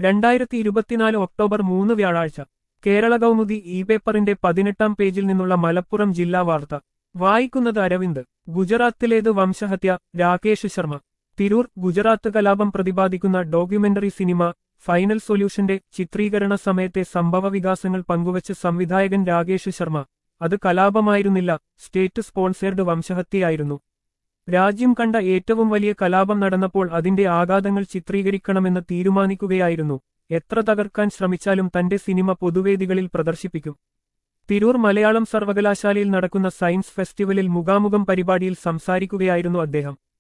രണ്ടായിരത്തി ഇരുപത്തിനാല് ഒക്ടോബർ മൂന്ന് വ്യാഴാഴ്ച കേരള കൗമുദി ഇ പേപ്പറിന്റെ പതിനെട്ടാം പേജിൽ നിന്നുള്ള മലപ്പുറം ജില്ലാ വാർത്ത വായിക്കുന്നത് അരവിന്ദ് ഗുജറാത്തിലേത് വംശഹത്യ രാകേഷ് ശർമ്മ തിരൂർ ഗുജറാത്ത് കലാപം പ്രതിപാദിക്കുന്ന ഡോക്യുമെന്ററി സിനിമ ഫൈനൽ സൊല്യൂഷന്റെ ചിത്രീകരണ സമയത്തെ സംഭവവികാസങ്ങൾ പങ്കുവച്ച് സംവിധായകൻ രാകേഷ് ശർമ്മ അത് കലാപമായിരുന്നില്ല സ്റ്റേറ്റ് സ്പോൺസേർഡ് വംശഹത്യയായിരുന്നു രാജ്യം കണ്ട ഏറ്റവും വലിയ കലാപം നടന്നപ്പോൾ അതിന്റെ ആഘാതങ്ങൾ ചിത്രീകരിക്കണമെന്ന് തീരുമാനിക്കുകയായിരുന്നു എത്ര തകർക്കാൻ ശ്രമിച്ചാലും തന്റെ സിനിമ പൊതുവേദികളിൽ പ്രദർശിപ്പിക്കും തിരൂർ മലയാളം സർവകലാശാലയിൽ നടക്കുന്ന സയൻസ് ഫെസ്റ്റിവലിൽ മുഖാമുഖം പരിപാടിയിൽ സംസാരിക്കുകയായിരുന്നു അദ്ദേഹം